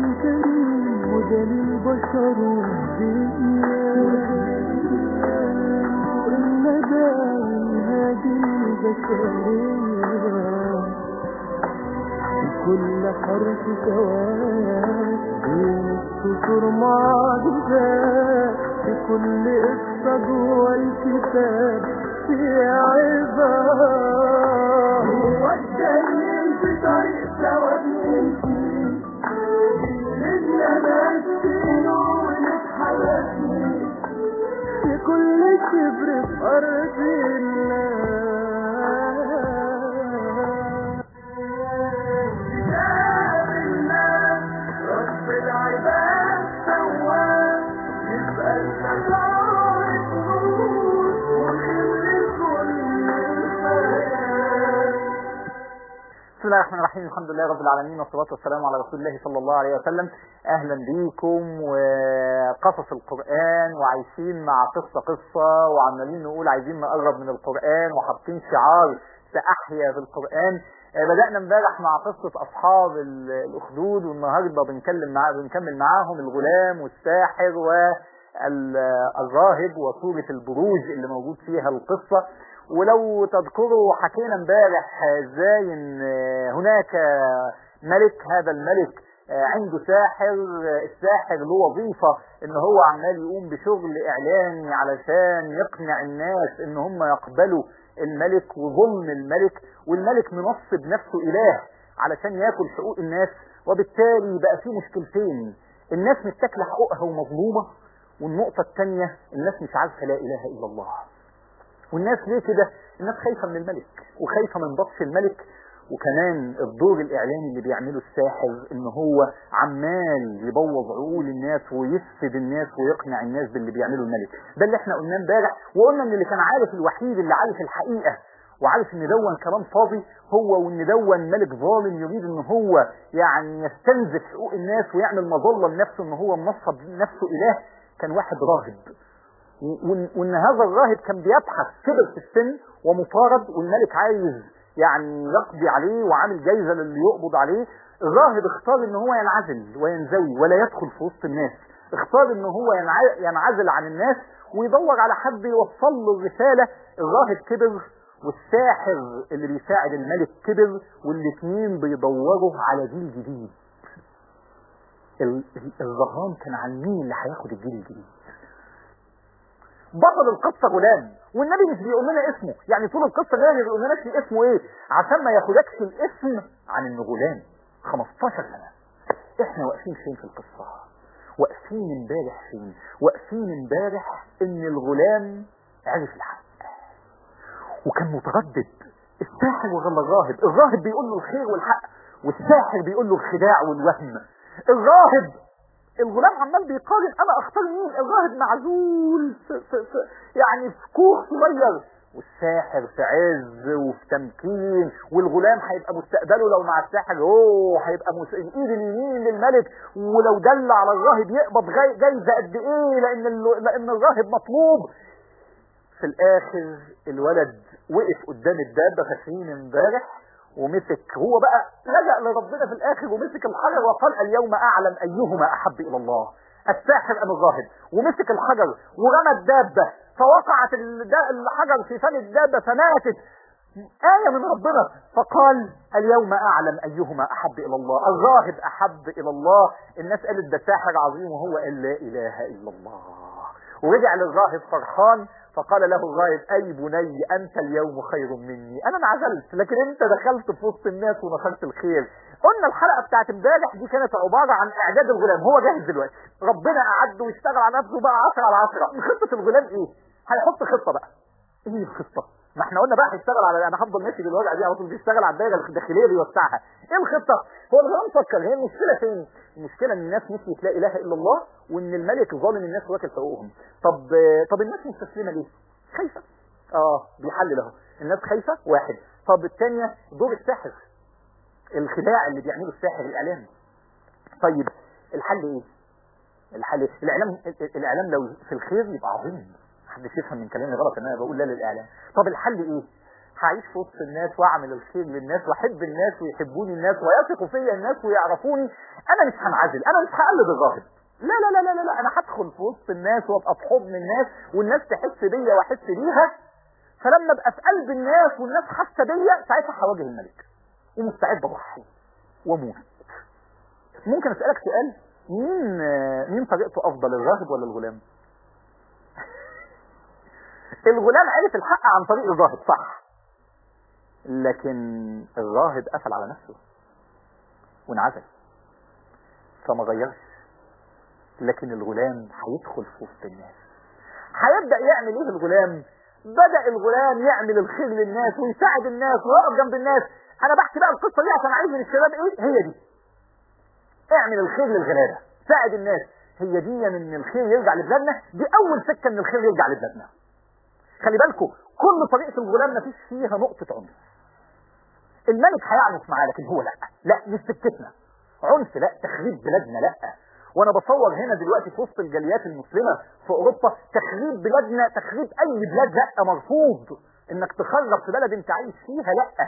كريم وده للبشر والدنيا الندى هذه البشرية كل حرف سواد بين السطور معجزات في كل قصة جوه الكتاب في عباد هو الدليل في طريق سواد نمشي لنا ماشيين ونتحرك في كل كبر في أرض الله كتاب الله رب العباد سواه يبقى النصارى نور وخير كل الحياه بسم الله الرحمن الرحيم الحمد لله رب العالمين والصلاة والسلام على رسول الله صلى الله عليه وسلم أهلا بيكم وقصص القرآن وعايشين مع قصة قصة وعمالين نقول عايزين نقرب من القرآن وحاطين شعار سأحيا بالقرآن آه، بدأنا امبارح مع قصة أصحاب ال- الأخدود والنهاردة بنكلم مع بنكمل معاهم الغلام والساحر والراهب وسورة البروج اللي موجود فيها القصة ولو تذكروا حكينا امبارح ازاي ان هناك ملك هذا الملك عنده ساحر الساحر له وظيفة ان هو عمال يقوم بشغل اعلاني علشان يقنع الناس ان هم يقبلوا الملك وظلم الملك والملك منصب نفسه اله علشان ياكل حقوق الناس وبالتالي بقى في مشكلتين الناس متاكله حقوقها ومظلومه والنقطه الثانيه الناس مش عارفه لا اله الا الله والناس ليه كده الناس خايفة من الملك وخايفة من بطش الملك وكمان الدور الاعلامي اللي بيعمله الساحر ان هو عمال يبوظ عقول الناس ويفسد الناس ويقنع الناس باللي بيعمله الملك ده اللي احنا قلناه امبارح وقلنا ان اللي كان عارف الوحيد اللي عارف الحقيقة وعارف ان دون كلام فاضي هو وان دون ملك ظالم يريد ان هو يعني يستنزف حقوق الناس ويعمل مظلة لنفسه ان هو منصب نفسه اله كان واحد راهب وان وإن هذا الراهب كان بيبحث كبر في السن ومطارد والملك عايز يعني يقضي عليه وعامل جايزة للي يقبض عليه الراهب اختار ان هو ينعزل وينزوي ولا يدخل في وسط الناس اختار ان هو ينع- ينعزل عن الناس ويدور على حد يوصل له الرسالة الراهب كبر والساحر اللي بيساعد الملك كبر والاثنين بيدوروا على جيل جديد ال- ال- الرهان كان عن مين اللي هياخد الجيل الجديد بطل القصة غلام والنبي مش بيقول لنا اسمه يعني طول القصة النبي ما بيقول لناش اسمه ايه عشان ما ياخدكش الاسم عن انه غلام 15 سنة احنا واقفين فين في القصة واقفين امبارح فين واقفين امبارح ان الغلام عرف الحق وكان متردد الساحر ولا الراهب الراهب بيقول له الخير والحق والساحر بيقول له الخداع والوهم الراهب الغلام عمال بيقارن انا اختار مين الراهب معزول في في في يعني في كوخ صغير والساحر في عز وفي تمكين والغلام هيبقى مستقبله لو مع الساحر اوه هيبقى مس... الايد اليمين للملك ولو دل على الراهب يقبض جاي... جايزه قد ايه لان ال... لان الراهب مطلوب في الاخر الولد وقف قدام الدابه فاكرين امبارح ومسك هو بقى لجأ لربنا في الاخر ومسك الحجر وقال اليوم اعلم ايهما احب الى الله الساحر ام الراهب ومسك الحجر ورمى الدابه فوقعت الد- الحجر في فم الدابه فماتت آية من ربنا فقال اليوم أعلم أيهما أحب إلى الله الراهب أحب إلى الله الناس قالت ده ساحر عظيم وهو قال لا إله إلا الله ورجع للراهب فرحان فقال له الراهب أي بني أنت اليوم خير مني أنا انعزلت لكن أنت دخلت في وسط الناس ونشرت الخير قلنا الحلقة بتاعت امبارح دي كانت عبارة عن إعداد الغلام هو جاهز دلوقتي ربنا أعده واشتغل على نفسه بقى 10 على 10 خطة الغلام إيه؟ هيحط خطة بقى ايه الخطة؟ ما احنا قلنا بقى هيشتغل على انا هفضل ماشي بالورقه دي على طول بيشتغل على الدايره الداخليه بيوسعها ايه الخطه هو الغلام فكر هي المشكله فين المشكله ان الناس نسيت لا اله الا الله وان الملك ظالم الناس واكل حقوقهم طب طب الناس مستسلمه ليه خايفه اه بيحلل اهو الناس خايفه واحد طب الثانيه دور الساحر الخداع اللي بيعمله الساحر الاعلام طيب الحل ايه الحل إيه؟ الاعلام الاعلام لو في الخير يبقى عظيم محدش يفهم من كلامي غلط ان انا بقول لا للاعلام طب الحل ايه هعيش في وسط الناس واعمل الخير للناس واحب الناس ويحبوني الناس ويثقوا فيا الناس ويعرفوني انا مش هنعزل انا مش هقلد الراهب لا لا لا لا لا, لا. انا هدخل في وسط الناس وابقى في حضن الناس والناس تحس بيا واحس بيها فلما ابقى في قلب الناس والناس حاسه بيا ساعتها هواجه الملك ومستعد اضحي واموت ممكن اسالك سؤال مين مين طريقته افضل الراهب ولا الغلام الغلام عرف الحق عن طريق الراهب صح لكن الراهب قفل على نفسه وانعزل فما غيرش لكن الغلام هيدخل في وسط الناس هيبدا يعمل ايه الغلام بدا الغلام يعمل الخير للناس ويساعد الناس ويقف جنب الناس انا بحكي بقى القصه دي عشان عايز من الشباب ايه هي دي اعمل الخير للغلابه ساعد الناس هي دي من الخير يرجع لبلادنا دي اول سكه ان الخير يرجع لبلادنا خلي بالكم كل طريقه الغلام مفيش فيها نقطه عنف الملك هيعنف معاه لكن هو لا لا مش سكتنا عنف لا تخريب بلادنا لا وانا بصور هنا دلوقتي في وسط الجاليات المسلمه في اوروبا تخريب بلادنا تخريب اي بلاد لا مرفوض انك تخرب في بلد انت عايش فيها لا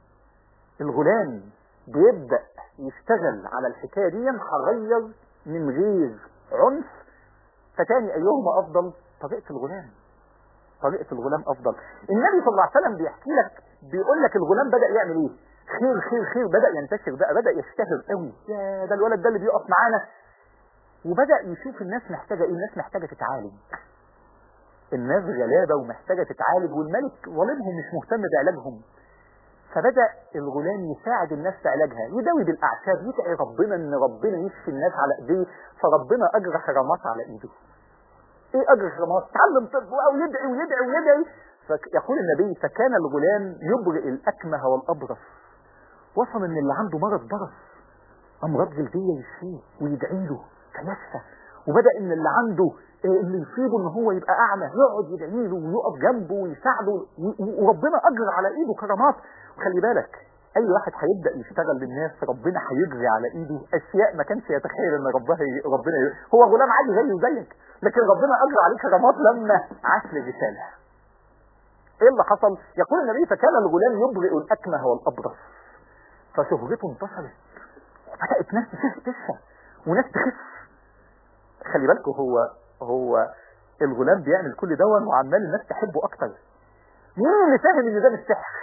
الغلام بيبدا يشتغل على الحكايه دي هغير من غير عنف فتاني ايهما افضل طريقه الغلام طريقه الغلام افضل النبي صلى الله عليه وسلم بيحكي لك بيقول لك الغلام بدا يعمل ايه خير خير خير بدا ينتشر بقى بدا يشتهر قوي يا ده الولد ده اللي بيقف معانا وبدا يشوف الناس محتاجه ايه الناس محتاجه تتعالج الناس غلابه ومحتاجه تتعالج والملك ظالمهم مش مهتم بعلاجهم فبدا الغلام يساعد الناس في علاجها يداوي بالاعشاب يدعي ربنا ان ربنا يشفي الناس على ايديه فربنا اجرى حرامات على ايده ايه اجر حرامات تعلم طب او يدعي ويدعي ويدعي فيقول النبي فكان الغلام يبرئ الاكمه والابرص وصل ان اللي عنده مرض برص امراض جلديه يشفيه ويدعي له فيشفى وبدا ان اللي عنده اللي يصيبه ان هو يبقى اعمى يقعد يدعي له ويقف جنبه ويساعده وربنا اجر على ايده كرامات وخلي بالك اي واحد هيبدا يشتغل للناس ربنا هيجري على ايده اشياء ما كانش يتخيل ان ربنا ربنا هو غلام عادي زيه زيك لكن ربنا اجرى عليه كرامات لما عاش لرساله ايه اللي حصل يقول النبي فكان الغلام يبرئ الاكمه والابرص فشهرته انتشرت وبدات ناس تشفى وناس تخف خلي بالكم هو هو الغلام بيعمل كل دون وعمال الناس تحبه اكتر مين اللي فاهم ان ده مش سحر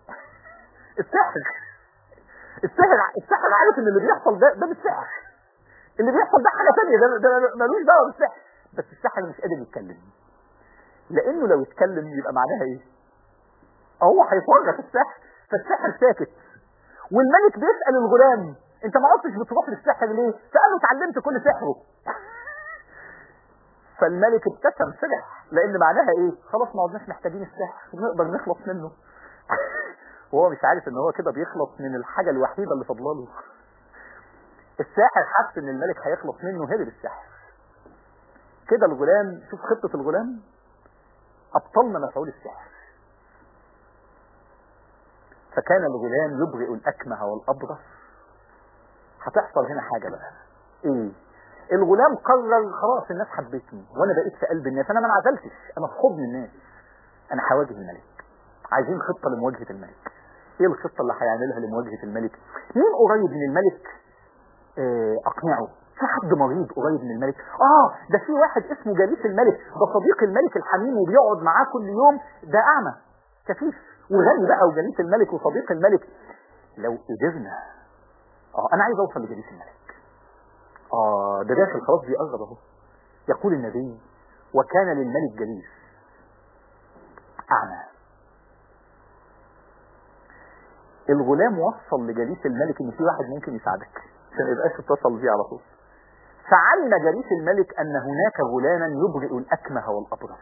السحر السحر السحر عارف ان اللي بيحصل ده ده مش سحر اللي بيحصل ده حاجه ثانيه ده, ده ملوش دعوه بالسحر بس السحر مش قادر يتكلم لانه لو اتكلم يبقى معناها ايه هو هيفرق السحر فالسحر ساكت والملك بيسال الغلام انت ما عدتش بتروح للسحر ليه فقال له اتعلمت كل سحره فالملك ابتسم فرح لان معناها ايه خلاص ما عدناش محتاجين السحر نقدر نخلص منه وهو مش عارف ان هو كده بيخلص من الحاجة الوحيدة اللي فاضله له الساحر حس ان الملك هيخلص منه هرب السحر كده الغلام شوف خطة الغلام ابطلنا مفعول السحر فكان الغلام يبرئ الاكمه والابرص هتحصل هنا حاجة بقى ايه الغلام قرر خلاص الناس حبتني وانا بقيت في قلب الناس انا ما انعزلتش انا في حضن الناس انا هواجه الملك عايزين خطة لمواجهة الملك ايه الخطة اللي هيعملها لمواجهة الملك مين قريب من الملك اه اقنعه في حد مريض قريب من الملك اه ده في واحد اسمه جليس الملك ده صديق الملك الحميم وبيقعد معاه كل يوم ده اعمى كفيف وغني بقى وجليس الملك وصديق الملك لو قدرنا اه انا عايز اوصل لجليس الملك اه ده داخل خلاص بيقرب اهو يقول النبي وكان للملك جليس اعمى الغلام وصل لجليس الملك ان في واحد ممكن يساعدك عشان ما يبقاش اتصل بيه على طول فعلم جليس الملك ان هناك غلاما يبرئ الاكمه والابرص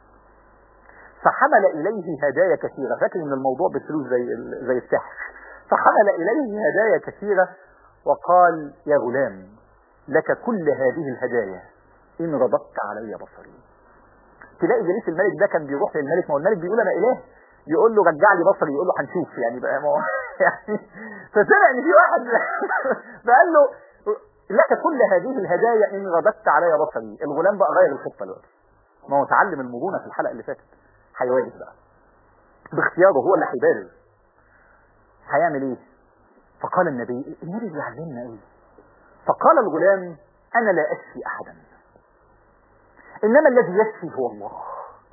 فحمل اليه هدايا كثيره فاكر ان الموضوع بفلوس زي زي السحر فحمل اليه هدايا كثيره وقال يا غلام لك كل هذه الهدايا ان رددت علي بصري تلاقي جليس الملك ده كان بيروح للملك ما هو الملك بيقول انا اله يقول له رجع لي بصري يقول له هنشوف يعني بقى ما يعني فسمع ان في واحد فقال له لك كل هذه الهدايا ان رددت علي بصري الغلام بقى غير الخطه دلوقتي ما هو اتعلم المرونه في الحلقه اللي فاتت هيواجه بقى باختياره هو اللي هيبارز هيعمل ايه فقال النبي النبي بيعلمنا ايه فقال الغلام انا لا اشفي احدا انما الذي يشفي هو الله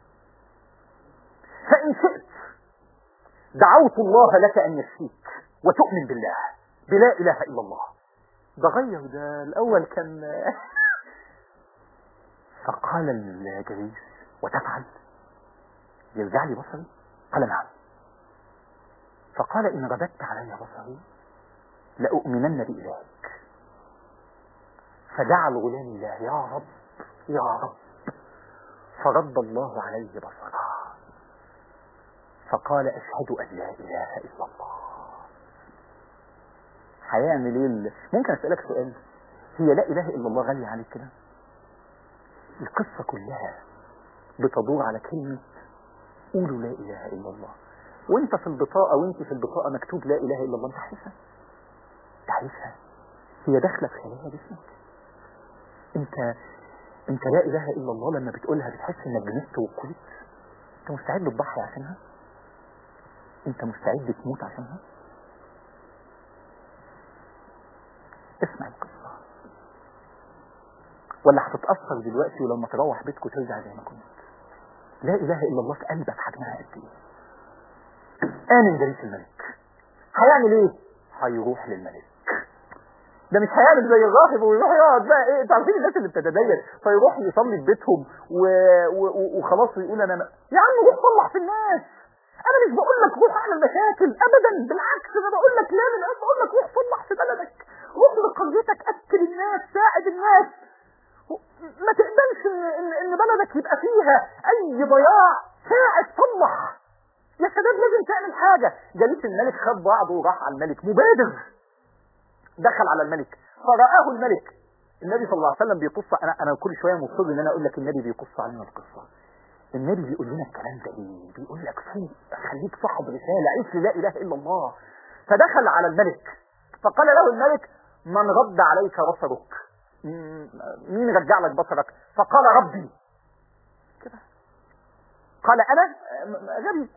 فان شئت دعوت الله لك ان يشفيك وتؤمن بالله بلا اله الا الله ده غير ده الاول كان فقال الجليس وتفعل يرجع لي بصري قال نعم فقال إن رددت علي بصري لأؤمنن بإلهك فدعا الغلام الله يا رب يا رب فرد الله عليه بصره فقال أشهد أن لا إله إلا الله هيعمل ايه ال- ممكن أسألك سؤال هي لا إله إلا الله غالية عليك كده القصة كلها بتدور على كلمة قولوا لا إله إلا الله وانت في البطاقة وانت في البطاقة مكتوب لا إله إلا الله انت عارفها انت عارفها هي داخلة في خلايا جسمك انت انت لا إله إلا الله لما بتقولها بتحس انك جنست وقيت انت مستعد تضحي عشانها انت مستعد تموت عشانها اسمع القصة ولا هتتأثر دلوقتي ولما تروح بيتك ترجع زي ما كنت لا إله إلا الله في قلبك حجمها قد إيه آمن جليس الملك هيعمل إيه؟ هيروح للملك ده مش هيعمل زي الراهب ويروح يقعد بقى ايه انتوا عارفين الناس اللي بتتدين فيروح يصلي في بيتهم و... و... و... وخلاص ويقول انا ما... يا عم روح صلح في الناس انا مش بقول لك روح اعمل مشاكل ابدا بالعكس انا بقول لك لا من الأرض بقول لك روح صلح في بلدك روح لقريتك اكل الناس ساعد الناس ما تقبلش ان ان, إن بلدك يبقى فيها اي ضياع ساعد صلح يا شباب لازم تعمل حاجة جليس الملك خد بعضه وراح على الملك مبادر دخل على الملك فرآه الملك النبي صلى الله عليه وسلم بيقص انا انا كل شويه مصر ان انا اقول لك النبي بيقص علينا القصه النبي بيقول لنا الكلام ده ليه بيقول لك فوق خليك صاحب رساله عيش لا اله الا الله فدخل على الملك فقال له الملك من رد عليك بصرك م- مين رجع لك بصرك فقال ربي كده قال انا م- غبي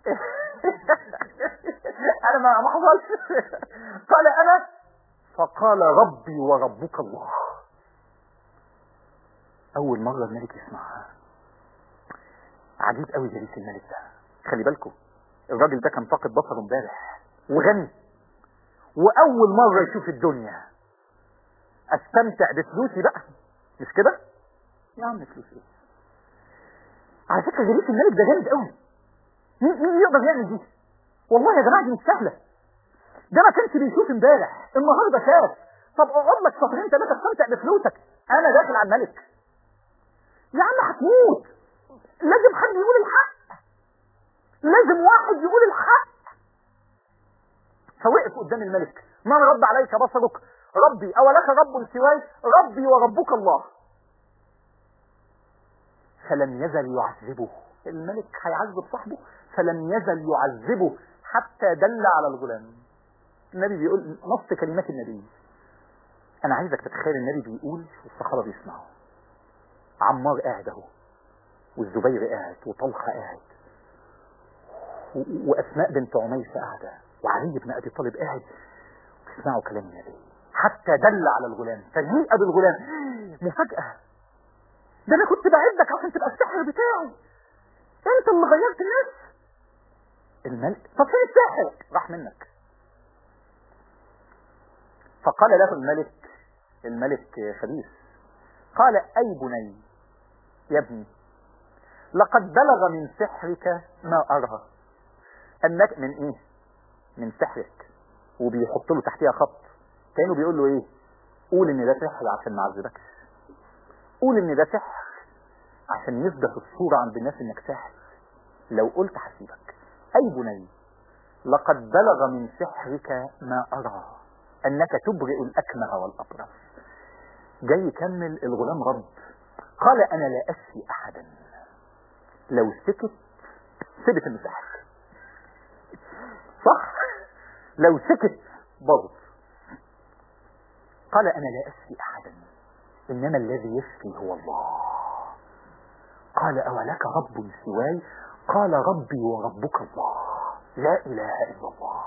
انا ما ما حصلش قال انا فقال ربي وربك الله اول مره الملك يسمعها عجيب قوي جليس الملك ده خلي بالكم الراجل ده كان فاقد بصره امبارح وغني واول مره يشوف الدنيا استمتع بفلوسي بقى مش كده يا عم فلوس ايه على فكره جليس الملك ده جامد قوي مين مين يقدر يعمل دي والله يا جماعه دي مش سهله ده ما كانش بيشوف امبارح النهارده شاف طب اقعد لك شهرين ثلاثه استمتع بفلوسك انا داخل على الملك يا عم هتموت لازم حد يقول الحق لازم واحد يقول الحق فوقف قدام الملك من رد عليك بصرك ربي أولك رب سواي ربي وربك الله فلم يزل يعذبه الملك هيعذب صاحبه فلم يزل يعذبه حتى دل على الغلام النبي بيقول نص كلمات النبي انا عايزك تتخيل النبي بيقول والصحابه بيسمعوا عمار قاعد اهو والزبير قاعد وطلحه قاعد و- واسماء بنت عميس قاعده وعلي بن ابي طالب قاعد بيسمعوا كلام النبي حتى دل على الغلام فجيء بالغلام مفاجاه ده انا كنت بعدك عشان تبقى السحر بتاعي انت اللي غيرت الناس الملك طب فين السحر راح منك فقال له الملك الملك خبيث قال أي بني يا ابني لقد بلغ من سحرك ما أرى أنك من إيه من سحرك وبيحط له تحتها خط كانه بيقول له إيه قول إن ده سحر عشان ما أعذبكش قول إن ده سحر عشان يثبت الصورة عند الناس إنك ساحر لو قلت هسيبك أي بني لقد بلغ من سحرك ما أرى أنك تبرئ الأكمه والأبرص جاي يكمل الغلام رد قال أنا لا أشفي أحدا لو سكت ثبت إنه سحر صح لو سكت باظت قال أنا لا أشفي أحدا إنما الذي يشفي هو الله قال أولك رب سواي قال ربي وربك الله لا اله الا الله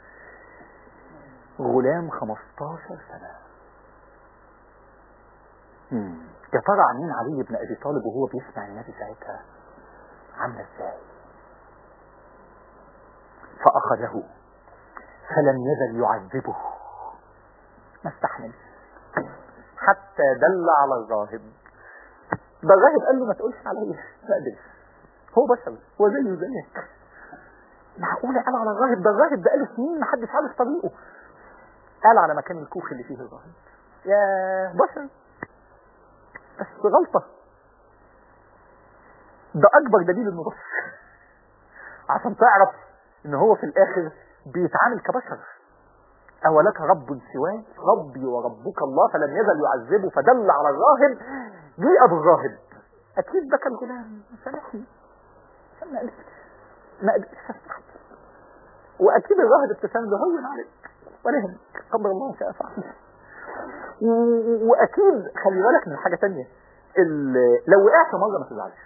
غلام 15 سنة مم. يا ترى عاملين علي بن ابي طالب وهو بيسمع النبي ساعتها عامله ازاي فاخذه فلم يزل يعذبه ما استحملش حتى دل على الراهب ده الراهب قال له ما تقولش عليا ما قدرش هو بشر هو زيه زيك معقولة قال على الراهب ده الراهب بقاله سنين ما حدش عارف طريقه قال على مكان الكوخ اللي فيه الراهب يا بشر بس غلطة ده أكبر دليل إنه بشر عشان تعرف إن هو في الآخر بيتعامل كبشر أولك رب سواي ربي وربك الله فلم يزل يعذبه فدل على الراهب جاء بالراهب أكيد بكى الغلام سامحني ما قدرتش ما قدرتش أسمح وأكيد الراهب ابتسام له هون عليك ولا يهمك قدر الله ما شاء فعل و- واكيد خلي بالك من حاجه تانية ال- لو وقعت مره ما تزعلش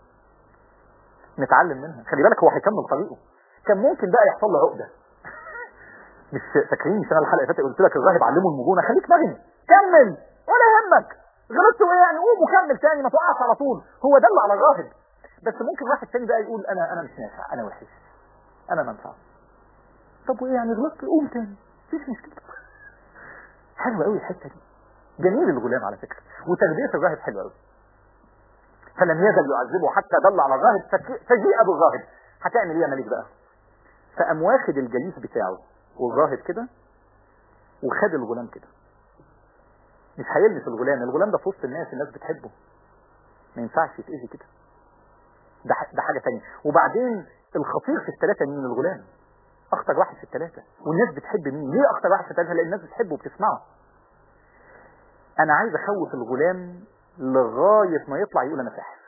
نتعلم منها خلي بالك هو هيكمل طريقه كان ممكن بقى يحصل له عقده مش فاكرين مش انا الحلقه اللي فاتت قلت لك الراهب علمه المرونه خليك مرن كمل ولا يهمك غلطت وايه يعني قوم وكمل تاني ما توقعش على طول هو دل على الراهب بس ممكن واحد تاني بقى يقول انا انا مش نافع انا وحش انا ما انفعش طب وايه يعني غلطت قوم تاني مفيش مشكله حلوه قوي الحته دي جميل الغلام على فكره وتربيه الراهب حلوه قوي فلم يزل يعذبه حتى دل على الراهب فك- فجيء بالراهب هتعمل ايه يا ملك بقى فقام واخد الجليس بتاعه والراهب كده وخد الغلام كده مش هيلمس الغلام الغلام ده في وسط الناس الناس بتحبه ما ينفعش يتأذي كده ده ح- ده حاجه ثانيه وبعدين الخطير في الثلاثه مين الغلام اخطر واحد في الثلاثه والناس بتحب مين ليه اخطر واحد في الثلاثه لان الناس بتحبه وبتسمعه انا عايز اخوف الغلام لغايه ما يطلع يقول انا ساحر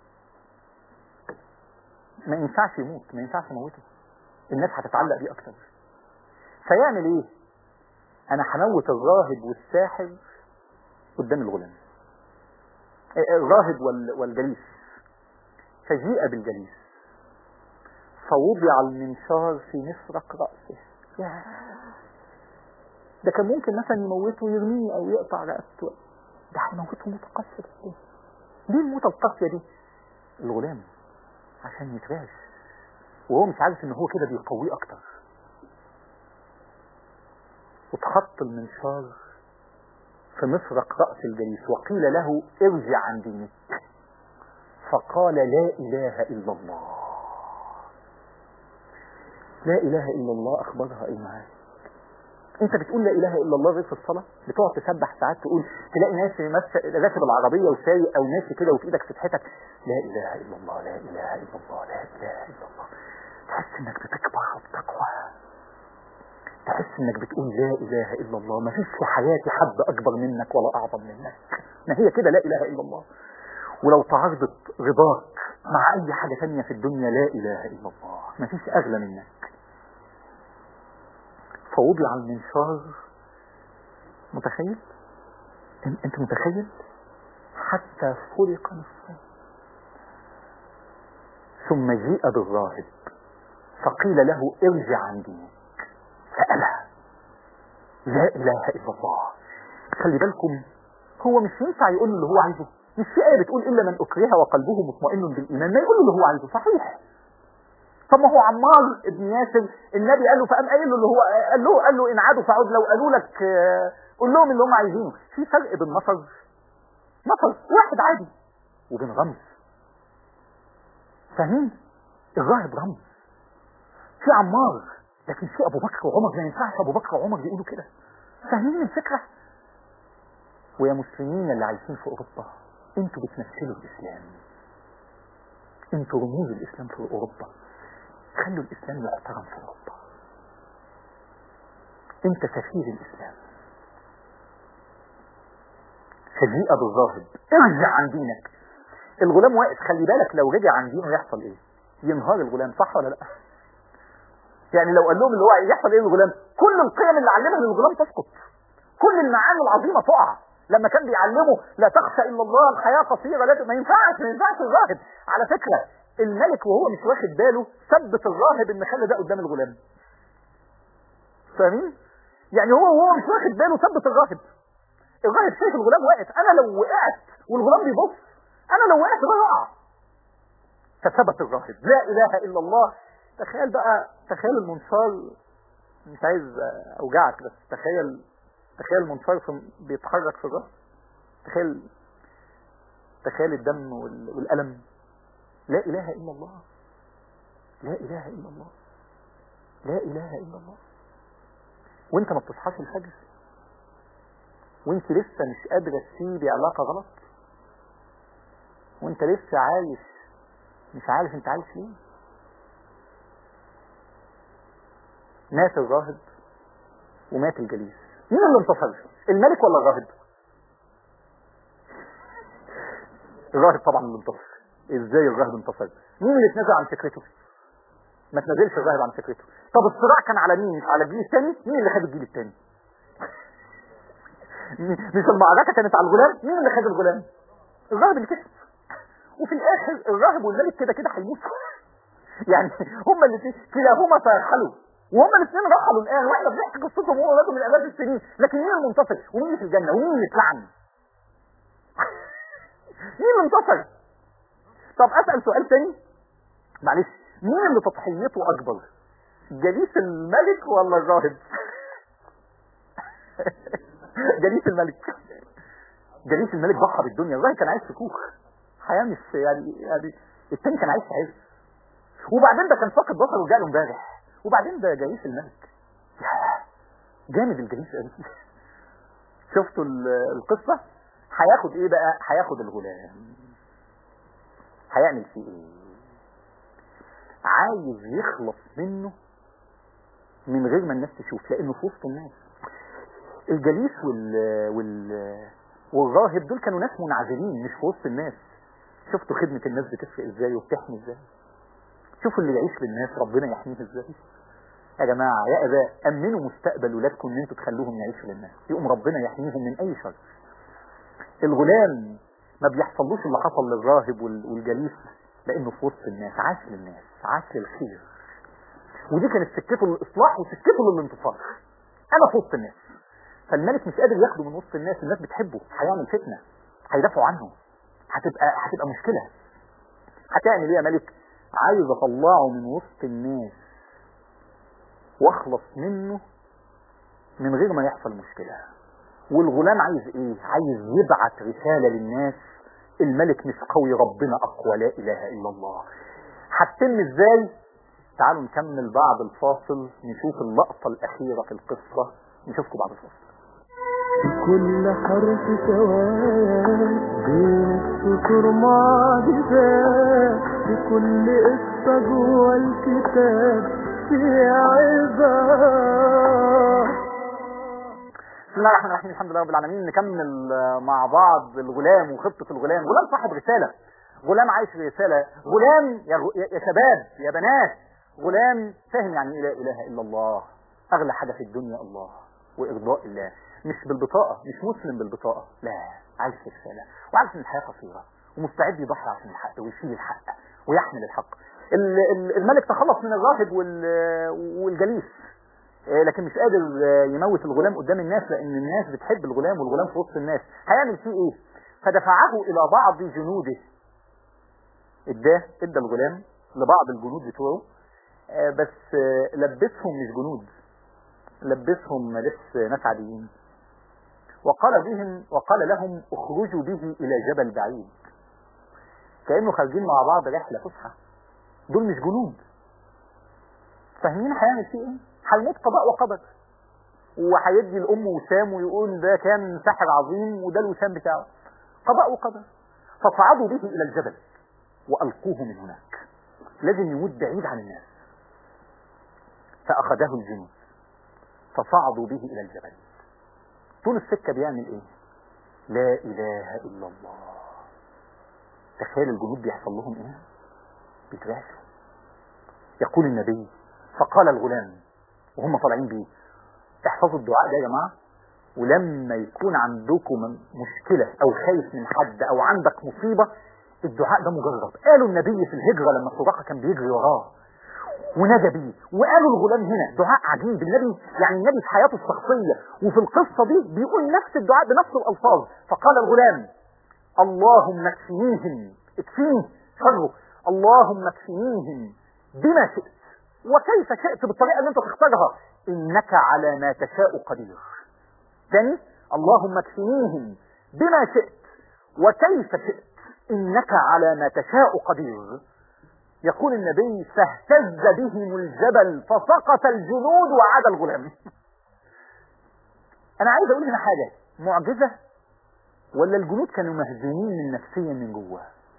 ما ينفعش يموت ما ينفعش يموته الناس هتتعلق بيه اكتر فيعمل ايه انا هموت الراهب والساحر قدام الغلام آه، الراهب وال- والجليس فجيء بالجليس فوضع المنشار في مفرق رأسه ياه. ده كان ممكن مثلا يموته ويرميه او يقطع رقبته ده هيموته متقصر ليه؟ ليه الموتة القاسية دي؟ الغلام عشان يتراش وهو مش عارف ان هو كده بيقويه اكتر واتحط المنشار في مفرق رأس الجليس وقيل له ارجع عن دينك فقال لا إله إلا الله لا إله إلا الله أخبرها إيه معاك انت بتقول لا اله الا الله غير في الصلاه بتقعد تسبح ساعات تقول تلاقي ناس ماشي راكب العربيه وسايق او ماشي كده وفي ايدك فتحتك لا اله الا الله لا اله الا الله لا اله الا الله تحس انك بتكبر بتقوى تحس انك بتقول لا اله الا الله ما فيش في حياتي حد اكبر منك ولا اعظم منك ما هي كده لا اله الا الله ولو تعارضت رضاك مع اي حاجه تانية في الدنيا لا اله الا الله ما فيش اغلى منك فوضع المنشار متخيل إن- انت متخيل حتى فرق نصفين ثم جيء بالراهب فقيل له ارجع عن دينك فألا لا إله إلا الله خلي بالكم هو مش ينفع يقول له اللي هو عايزه مش في آية بتقول إلا من أكره وقلبه مطمئن بالإيمان ما يقول له اللي هو عايزه صحيح طب ما هو عمار ابن ياسر النبي قال له فقام قايل له اللي هو قال له قال له ان عادوا فعود لو قالوا لك آه، قول لهم اللي هم عايزينه في فرق بين نفر نفر واحد عادي وبين رمز فاهمين الراهب رمز في عمار لكن في ابو بكر وعمر ما ينفعش ابو بكر وعمر يقولوا كده فاهمين الفكره ويا مسلمين اللي عايشين في اوروبا انتوا بتمثلوا الاسلام انتوا رموز الاسلام في اوروبا خلوا الإسلام يحترم في أوروبا أنت سفير الإسلام فجيء بالراهب ارجع عن دينك الغلام واقف خلي بالك لو رجع عن دينه يحصل ايه ينهار الغلام صح ولا لا يعني لو قال لهم اللي هو يحصل ايه للغلام كل القيم اللي علمها للغلام تسقط كل المعاني العظيمه تقع لما كان بيعلمه لا تخشى الا الله الحياه قصيره لا ت- ما ينفعش ما ينفعش الراهب على فكره الملك وهو مش واخد باله ثبت الراهب ان خلى ده قدام الغلام فاهمين يعني هو وهو مش واخد باله ثبت الراهب الراهب شايف الغلام واقف انا لو وقعت والغلام بيبص انا لو وقعت بقع فثبت الراهب لا اله الا الله تخيل بقى تخيل المنشار مش عايز اوجعك بس تخيل تخيل المنشار في- بيتحرك في الراس تخيل تخيل الدم وال- والألم لا إله إلا الله لا إله إلا الله لا إله إلا الله وانت ما بتصحاش الفجر وانت لسه مش قادرة تسيبي علاقة غلط وانت لسه عايش مش عارف انت عايش ليه مات الراهب ومات الجليس مين اللي انتصر الملك ولا الراهب الراهب طبعا اللي انتصر ازاي الراهب انتصر مين اللي اتنازل عن فكرته ما تنزلش الراهب عن فكرته طب الصراع كان على مين مش على الجيل الثاني مين اللي خد الجيل الثاني مش المعركة كانت على الغلام مين اللي خد الغلام الراهب اللي كسب وفي الاخر الراهب والملك كده كده هيموتوا يعني هما الاثنين كلاهما سيرحلوا وهما الاثنين رحلوا الان واحنا بنحكي قصتهم وهو ماتوا من الاف السنين لكن مين المنتصر ومين اللي في الجنه ومين اللي اتلعن مين اللي انتصر طب اسال سؤال تاني معلش مين اللي تضحيته اكبر جليس الملك ولا الراهب جليس الملك جليس الملك ضحى بالدنيا الراهب كان عايش في كوخ حياه مش يعني يعني التاني كان عايش في عز وبعدين ده كان فاقد بصره وجاله امبارح وبعدين ده جليس الملك ياه، جامد الجليس قوي شفتوا ال- القصه هياخد ايه بقى هياخد الغلام هيعمل فيه ايه عايز يخلص منه من غير ما الناس تشوف لانه في وسط الناس الجليس وال وال والراهب دول كانوا ناس منعزلين مش في وسط الناس شفتوا خدمة الناس بتفرق ازاي وبتحمي ازاي شوفوا اللي يعيش للناس ربنا يحميه ازاي يا جماعة يا اباء امنوا مستقبل ولادكم ان انتوا تخلوهم يعيشوا للناس يقوم ربنا يحميهم من اي شر الغلام ما بيحصلوش اللي حصل للراهب وال- والجليس لانه في وسط الناس عاش للناس عاش للخير ودي كانت سكته للاصلاح وسكته للانتصار انا في وسط الناس فالملك مش قادر ياخده من وسط الناس الناس بتحبه هيعمل فتنه هيدافعوا عنه هتبقى هتبقى مشكله هتعمل ايه يا ملك عايز اطلعه من وسط الناس واخلص منه من غير ما يحصل مشكله والغلام عايز ايه عايز يبعت رساله للناس الملك مش قوي ربنا اقوى لا اله الا الله هتتم ازاي تعالوا نكمل بعد الفاصل نشوف اللقطه الاخيره في القصه نشوفكم بعد الفاصل كل حرف سواد بين السطور معجزات في كل قصة جوه الكتاب في عظات بسم الله الرحمن الرحيم الحمد لله رب العالمين نكمل آه، مع بعض الغلام وخطة الغلام غلام صاحب رسالة غلام عايش في رسالة غلام يا, غ- يا يا شباب يا بنات غلام فاهم يعني ايه لا اله الا الله اغلى حاجة في الدنيا الله وارضاء الله مش بالبطاقة مش مسلم بالبطاقة لا عايش في رسالة وعارف ان الحياة قصيرة ومستعد يضحي عشان الحق ويشيل الحق ويحمل الحق ال- ال- الملك تخلص من الراهب وال- والجليس آه، لكن مش قادر آه، يموت الغلام قدام الناس لان الناس بتحب الغلام والغلام في وسط الناس هيعمل فيه ايه فدفعه الى بعض جنوده اداه ادى الغلام لبعض الجنود بتوعه آه، بس آه، لبسهم مش جنود لبسهم لبس ناس عاديين وقال بهم وقال لهم اخرجوا به الى جبل بعيد كانه خارجين مع بعض رحله فسحه دول مش جنود فاهمين هيعمل فيه ايه هيموت قضاء وقدر وهيدي الام وسام ويقول ده كان ساحر عظيم وده الوسام بتاعه قضاء وقدر فصعدوا به الى الجبل والقوه من هناك لازم يموت بعيد عن الناس فاخذه الجنود فصعدوا به الى الجبل طول السكه بيعمل ايه لا اله الا الله تخيل الجنود بيحصل لهم ايه بيترعشوا يقول النبي فقال الغلام وهم طالعين بيه احفظوا الدعاء ده يا جماعه ولما يكون عندكم مشكله او خايف من حد او عندك مصيبه الدعاء ده مجرب قالوا النبي في الهجرة لما سراقة كان بيجري وراه ونادى بيه وقالوا الغلام هنا دعاء عجيب النبي يعني النبي في حياته الشخصية وفي القصة دي بيقول نفس الدعاء بنفس الألفاظ فقال الغلام اللهم اكفنيهم اكفيني شره اللهم اكفنيهم بما شئت وكيف شئت بالطريقة اللي انت تختارها انك على ما تشاء قدير تاني اللهم اكفنيهم بما شئت وكيف شئت انك على ما تشاء قدير يقول النبي فاهتز بهم الجبل فسقط الجنود وعاد الغلام انا عايز اقول هنا حاجة معجزة ولا الجنود كانوا مهزومين نفسيا من جوه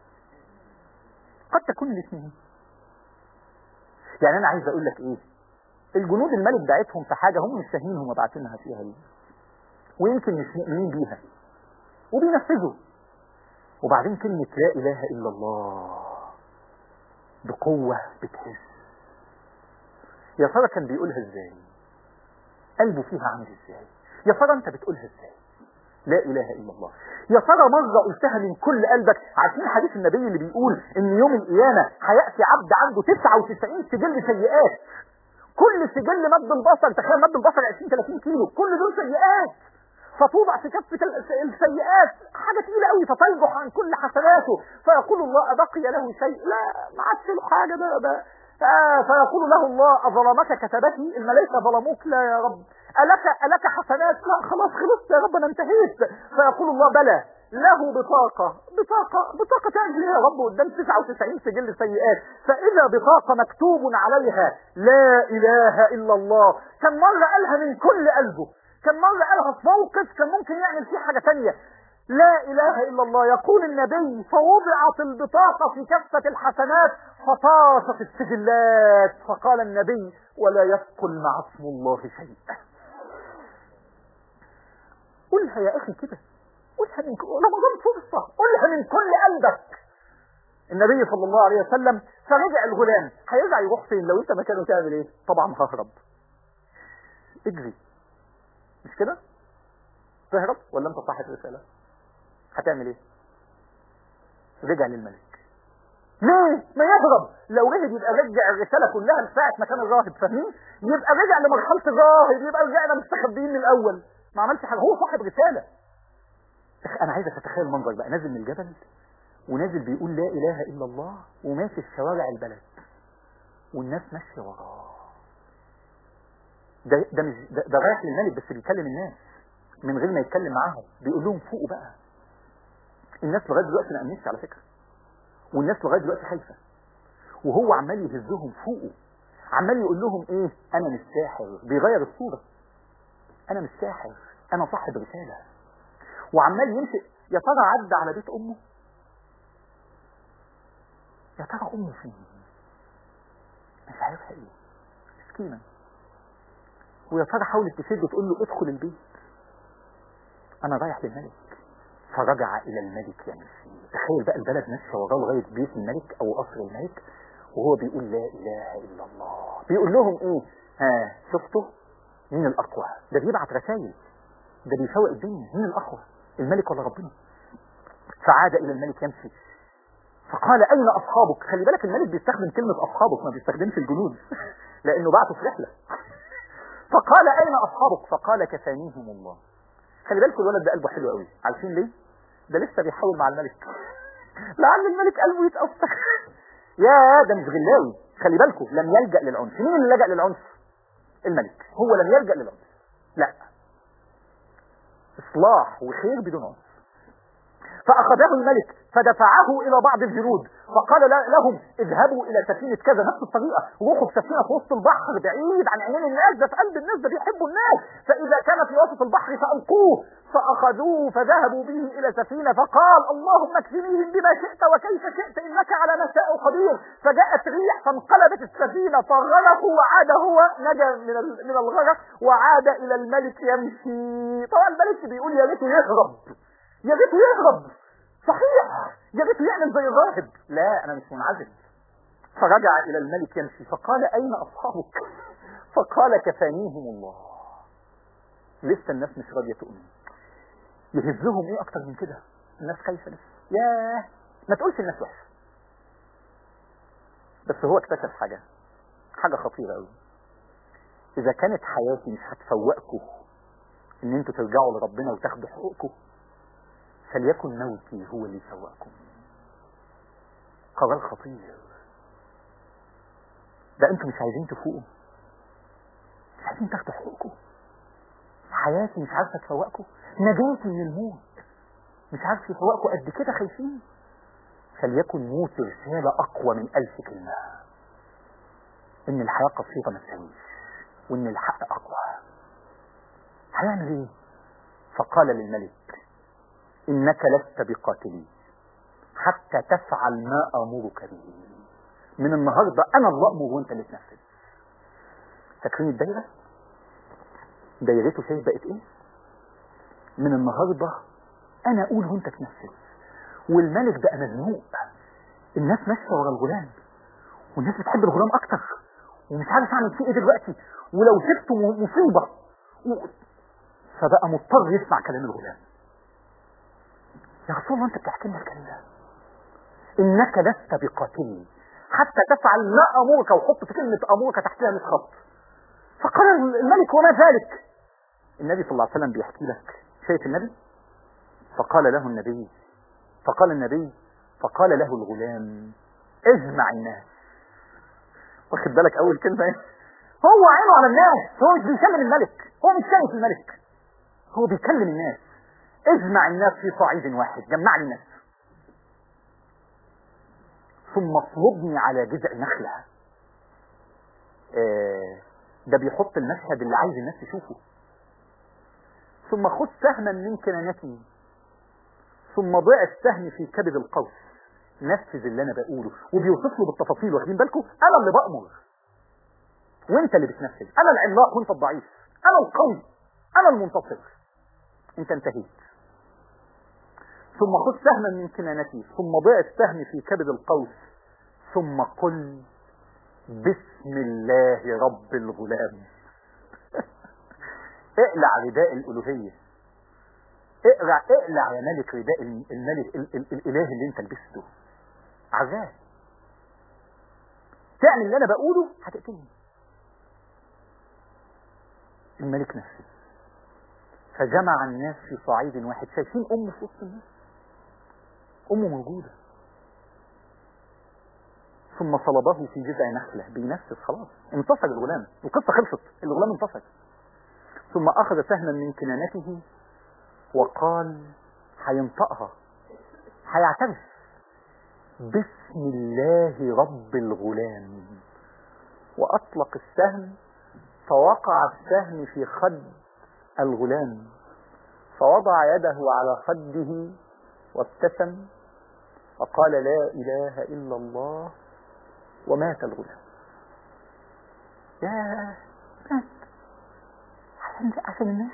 قد تكون الاثنين يعني انا عايز اقول لك ايه الجنود الملك بعتهم في حاجة هم مش فاهمين هم باعتينها فيها ايه ويمكن مش مؤمنين بيها وبينفذوا وبعدين كلمة لا اله الا الله بقوة بتهز يا ترى كان بيقولها ازاي قلبه فيها عامل ازاي يا ترى انت بتقولها ازاي لا اله الا الله يا ترى مرة قلتها من كل قلبك عارفين حديث النبي اللي بيقول ان يوم القيامة هيأتي عبد عنده 99 سجل سيئات كل سجل مد البصر تخيل مد البصر 20 30 كيلو كل دول سيئات فتوضع في كفة السيئات حاجة تقيلة قوي فترجح عن كل حسناته فيقول الله أبقي له شيء لا ما عادش له حاجة ده ده آه فيقول له الله أظلمك كتبتي الملائكة ظلموك لا يا رب ألك, ألك حسنات لا خلاص خلصت يا رب أنا انتهيت فيقول الله بلى له بطاقة بطاقة بطاقة تعمل يا رب قدام 99 سجل سيئات فإذا بطاقة مكتوب عليها لا إله إلا الله كم مرة قالها من كل قلبه كم مرة قالها في موقف كان ممكن يعمل فيه حاجة تانية لا إله إلا الله يقول النبي فوضعت البطاقة في كفة الحسنات فطاشت السجلات فقال النبي ولا يثقل مع اسم الله شيء قولها يا أخي كده قولها من كل رمضان فرصة قولها من كل قلبك النبي صلى الله عليه وسلم فرجع الغلام هيرجع يروح فين لو انت مكانه تعمل ايه طبعا ههرب اجري مش كده تهرب ولا انت صاحب رسالة هتعمل ايه رجع للملك ليه ما يهرب لو رجع يبقى رجع الرسالة كلها لساعة مكان الراهب فاهمين يبقى رجع لمرحلة الراهب يبقى رجعنا مستخبيين من الاول ما عملش حاجة هو صاحب رسالة انا عايزك تتخيل المنظر بقى نازل من الجبل ونازل بيقول لا اله الا الله وماشي في شوارع البلد والناس ماشيه وراه ده ده مش ده, ده رايح للملك بس بيكلم الناس من غير ما يتكلم معاهم بيقول لهم فوقوا بقى الناس لغايه دلوقتي ما امنتش على فكره والناس لغايه دلوقتي خايفه وهو عمال يهزهم فوقه عمال يقول لهم ايه انا مش ساحر بيغير الصوره انا مش ساحر انا صاحب رساله وعمال يمشي يا ترى عدى على بيت امه يا ترى امه فين مش عارفها ايه مسكينه ويا ترى حاولت تشد وتقول له ادخل البيت انا رايح للملك فرجع الى الملك يمشي تخيل بقى البلد ماشيه وراه لغايه بيت الملك او قصر الملك وهو بيقول لا اله الا الله بيقول لهم ايه ها شفتوا مين الاقوى ده بيبعت رسائل ده بيفوق الدنيا مين الاقوى الملك ولا ربنا فعاد الى الملك يمشي فقال اين اصحابك خلي بالك الملك بيستخدم كلمة اصحابك ما بيستخدمش الجنود لانه بعته في رحلة فقال اين اصحابك فقال كفانيهم الله خلي بالك الولد ده قلبه حلو قوي عارفين ليه ده لسه بيحاول مع الملك لعل الملك قلبه يتأثر يا ده مش غلاوي خلي بالكم لم يلجأ للعنف مين اللي لجأ للعنف الملك هو لم يلجأ للعنف لا اصلاح وخير بدون عنف فأخذه الملك فدفعه إلى بعض الجنود فقال لهم اذهبوا إلى سفينة كذا نفس الطريقة روحوا بسفينة في وسط البحر بعيد عن عينين الناس ده في قلب الناس ده بيحبوا الناس فإذا كان في وسط البحر فألقوه فأخذوه فذهبوا به إلى سفينة فقال اللهم اكفنيهم بما شئت وكيف شئت إنك على ما شاء قدير فجاءت ريح فانقلبت السفينة فغرقوا وعاد هو نجا من من الغرق وعاد إلى الملك يمشي طبعا الملك بيقول يا ريته يهرب يا ريته يهرب صحيح يا ريته يعمل زي الراهب لا انا مش منعزل فرجع الى الملك يمشي فقال اين اصحابك فقال كفانيهم الله لسه الناس مش راضيه تؤمن يهزهم ايه اكتر من كده الناس خايفه لسه ياه ما تقولش الناس وحشه بس هو اكتشف حاجه حاجه خطيره قوي اذا كانت حياتي مش هتفوقكم ان انتوا ترجعوا لربنا وتاخدوا حقوقكم فليكن موتي هو اللي يفوقكم قرار خطير ده انتوا مش عايزين تفوقوا مش عايزين تاخدوا حقوقكم حياتي مش عارفه تفوقكم نجاتي من الموت مش عارف يفوقكم قد كده خايفين فليكن موت رسالة أقوى من ألف كلمة إن الحياة قصيرة ما تساويش وإن الحق أقوى هيعمل إيه؟ فقال للملك إنك لست بقاتلي حتى تفعل ما أمرك به من النهاردة أنا اللي أمر وأنت اللي تنفذ فاكرين الدايرة؟ دايرته شايف بقت إيه؟ من النهاردة أنا أقول وأنت تنفذ والملك بقى مزنوق الناس ماشيه ورا الغلام والناس بتحب الغلام اكتر ومش عارف اعمل فيه ايه دلوقتي ولو سبته م- مصيبه و... فبقى مضطر يسمع كلام الغلام يا رسول الله انت بتحكي لنا الكلام ده انك لست بقاتلي حتى تفعل ما امرك وحط في كلمه امرك تحتها 100 خط فقال الملك وما ذلك النبي صلى الله عليه وسلم بيحكي لك شايف النبي فقال له النبي فقال النبي فقال له الغلام اجمع الناس واخد بالك اول كلمه ايه هو عينه على الناس هو مش بيكلم الملك هو مش شايف الملك هو بيكلم الناس اجمع الناس في صعيد واحد جمع لي الناس ثم اصلبني على جذع نخله آه ده بيحط المشهد اللي عايز الناس تشوفه ثم خذ سهما من كنانتي ثم ضع السهم في كبد القوس نفذ اللي انا بقوله وبيوصف له بالتفاصيل واخدين بالكم انا اللي بامر وانت اللي بتنفذ انا العملاق وانت الضعيف انا القوي انا المنتصر انت انتهيت ثم خذ سهما من كنانتي ثم ضع السهم في كبد القوس ثم قل بسم الله رب الغلام اقلع رداء الالوهيه اقلع اقلع يا ملك رداء الملك ال ال الاله اللي انت لبسته عزاه تعمل اللي انا بقوله هتقتلني الملك نفسه فجمع الناس في صعيد واحد شايفين امه في وسط الناس امه موجوده ثم صلبه في جذع نخله بينفذ خلاص انتصر الغلام القصه خلصت الغلام انتصر ثم اخذ سهما من كنانته وقال هينطقها هيعترف بسم الله رب الغلام واطلق السهم فوقع السهم في خد الغلام فوضع يده على خده وابتسم وقال لا اله الا الله ومات الغلام يا مات عشان عشان الناس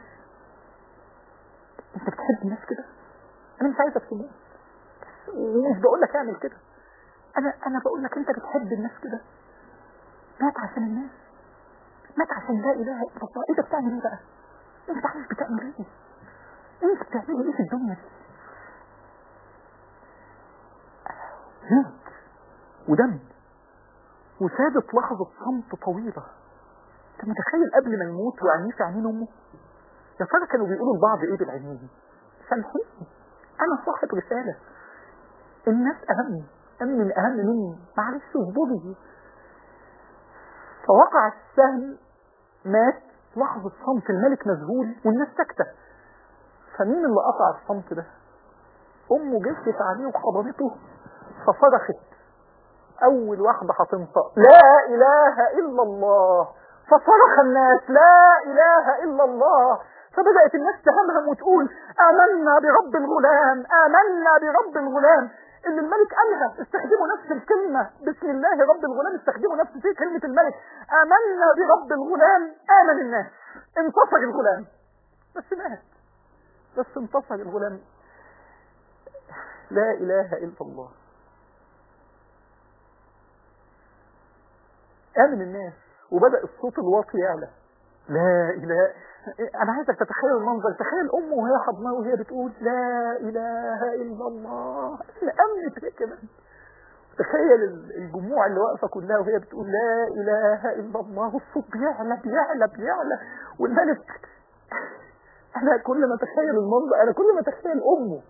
انت بتحب الناس كده انا مش عايزك تموت ومش بقول لك اعمل كده انا انا بقول لك انت بتحب الناس كده مات عشان الناس مات عشان لا اله الا الله انت بتعمل ايه بقى انت عارف بتعمل ايه انت بتعمل ايه في الدنيا دي موت ودم وسابت لحظة صمت طويلة انت متخيل قبل ما يموت وعينيه في عينين امه يا ترى كانوا بيقولوا لبعض ايه بالعينين سامحيني انا صاحب رسالة الناس اهم أهم من اهم مني معلش اصبري فوقع السهم مات لحظة صمت الملك مذهول والناس ساكتة فمين اللي قطع الصمت ده امه جثت عليه وحضنته فصرخت اول واحدة هتنطق لا اله الا الله فصرخ الناس لا اله الا الله فبدأت الناس تهمهم وتقول آمنا برب الغلام آمنا برب الغلام اللي الملك قالها استخدموا نفس الكلمة بسم الله رب الغلام استخدموا نفس في كلمة الملك آمنا برب الغلام آمن الناس انتصر الغلام بس مات بس انتصر الغلام لا إله إلا الله آمن الناس وبدأ الصوت الواطي يعلى لا اله انا عايزك تتخيل المنظر تخيل امه وهي حضناه وهي بتقول لا اله الا الله امنت هي كمان تخيل الجموع اللي واقفه كلها وهي بتقول لا اله الا الله والصوت بيعلى بيعلى بيعلى والملك انا كل ما اتخيل المنظر انا كل ما اتخيل امه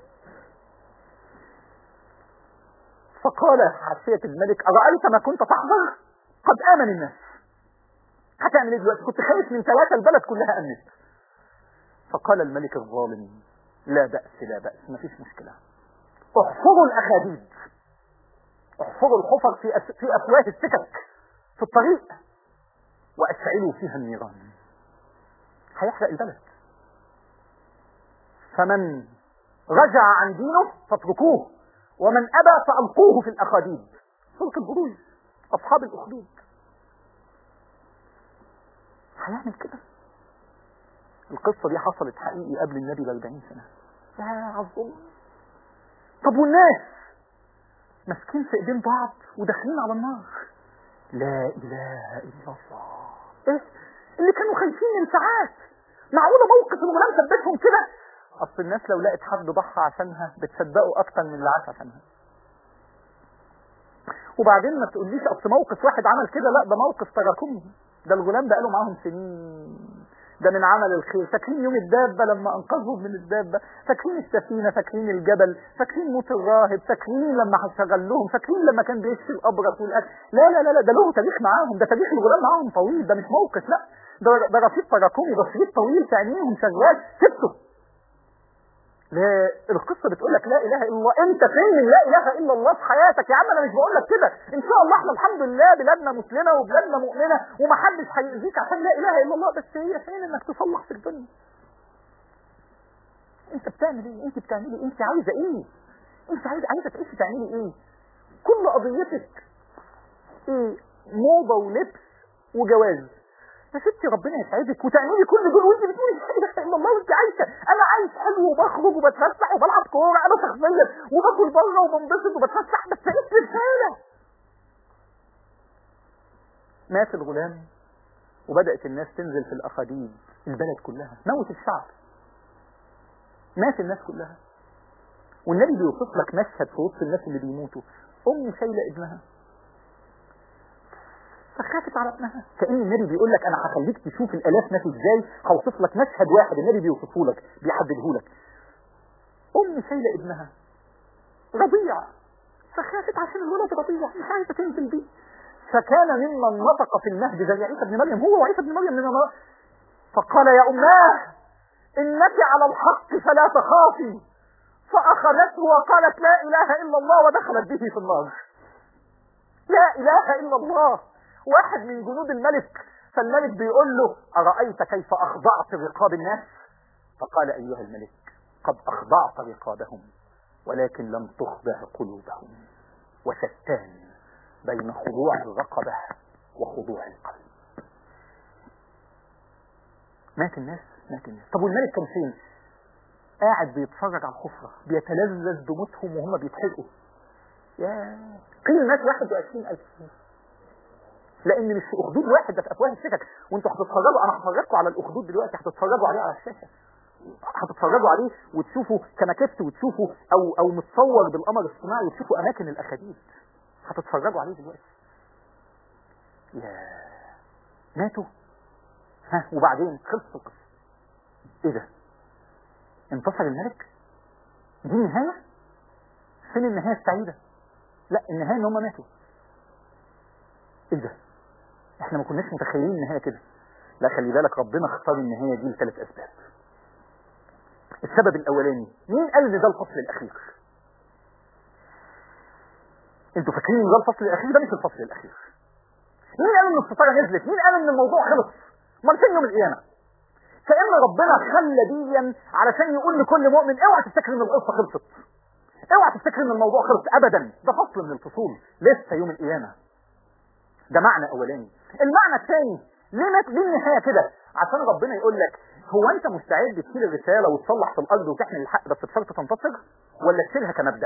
فقال حاشية الملك أرأيت ما كنت تحضر قد آمن الناس هتعمل ايه دلوقتي كنت خايف من ثلاثة البلد كلها أمنت فقال الملك الظالم لا بأس لا بأس ما فيش مشكلة احفروا الأخاديد احفروا الحفر في أس... في أفواه السكك في الطريق وأشعلوا فيها النيران هيحرق البلد فمن رجع عن دينه فاتركوه ومن أبى فألقوه في الأخاديد سلك البروج أصحاب الأخدود هيعمل كده القصة دي حصلت حقيقي قبل النبي ب 40 سنة يا عظم طب والناس ماسكين في ايدين بعض وداخلين على النار لا اله الا الله ايه اللي كانوا خايفين من ساعات معقوله موقف الغلام ثبتهم كده اصل الناس لو لقت حد ضحى عشانها بتصدقه اكتر من اللي عاش عشانها وبعدين ما تقوليش اصل موقف واحد عمل كده لا ده موقف تراكمي ده الغلام بقاله معاهم سنين ده من عمل الخير فاكرين يوم الدابة لما انقذهم من الدابة فاكرين السفينة فاكرين الجبل فاكرين موت الراهب فاكرين لما هشغل لهم فاكرين لما كان بيشفي الابرص والاكل لا لا لا لا ده له تاريخ معاهم ده تاريخ الغلام معاهم طويل ده مش موقف لا ده ده رصيد تراكمي ده رصيد طويل في عينيهم شغال سبته لا القصه بتقول لك لا اله الا الله انت فين من لا اله الا الله في حياتك يا عم انا مش بقول لك كده ان شاء الله احنا الحمد لله بلادنا مسلمه وبلادنا مؤمنه ومحدش هيأذيك عشان لا اله الا الله بس هي فين انك تصلح في الدنيا انت بتعمل ايه انت بتعملي ايه انت عايزه ايه انت عايزه عايزه تعيشي تعملي ايه كل قضيتك ايه موضه ولبس وجواز يا ستي ربنا يسعدك وتعملي كل دول وانت بتقولي لا اله الا الله وانت عايشه انا عايش حلو وبخرج وبتفسح وبلعب كوره انا شخصيا وباكل بره وبنبسط وبتفسح بس ايه رساله مات الغلام وبدات الناس تنزل في الاخاديد البلد كلها موت الشعب مات الناس كلها والنبي بيوصف لك مشهد في وسط الناس اللي بيموتوا ام شايله ابنها فخافت على ابنها كأن النبي بيقول لك انا هخليك تشوف الالاف ماتوا ازاي هوصف لك مشهد واحد النبي بيوصفه لك بيحدده لك ام شايله ابنها رضيع فخافت عشان الولد رضيع مش عايزه تنزل بيه فكان ممن نطق في المهد زي عيسى بن مريم هو وعيسى بن مريم من الله فقال يا اماه انك على الحق فلا تخافي فاخذته وقالت لا اله الا الله ودخلت به في النار لا اله الا الله واحد من جنود الملك فالملك بيقول له أرأيت كيف أخضعت رقاب الناس فقال أيها الملك قد أخضعت رقابهم ولكن لم تخضع قلوبهم وشتان بين خضوع الرقبة وخضوع القلب مات الناس مات الناس طب والملك كان فين قاعد بيتفرج على الحفرة بيتلذذ بموتهم وهم بيتحرقوا يا قيل مات 21 ألف لان مش في اخدود واحد ده في افواه السكك وانتوا هتتفرجوا انا هفرجكم على الاخدود دلوقتي هتتفرجوا عليه على الشاشه هتتفرجوا عليه وتشوفوا كماكيت وتشوفوا او او متصور بالقمر الصناعي وتشوفوا اماكن الاخاديد هتتفرجوا عليه دلوقتي يا ماتوا ها وبعدين خلص القصه ايه ده انتصر الملك دي النهايه فين النهايه السعيده لا النهايه ان هم ماتوا ايه ده احنا ما كناش متخيلين النهايه كده لا خلي بالك ربنا اختار النهايه دي لثلاث اسباب السبب الاولاني مين قال ان ده الفصل الاخير انتوا فاكرين ان ده الفصل الاخير ده مش الفصل الاخير مين قال ان الستاره نزلت مين قال ان الموضوع خلص امال فين يوم القيامه كان ربنا خلى ديا علشان يقول لكل مؤمن اوعى تفتكر ان القصه خلصت اوعى تفتكر ان الموضوع خلص ابدا ده فصل من الفصول لسه يوم القيامه ده معنى اولاني المعنى الثاني ليه مات ليه النهايه كده عشان ربنا يقول لك هو انت مستعد تشيل الرساله وتصلح في الارض وتحمل الحق بس بشرط تنتصر ولا تشيلها كمبدا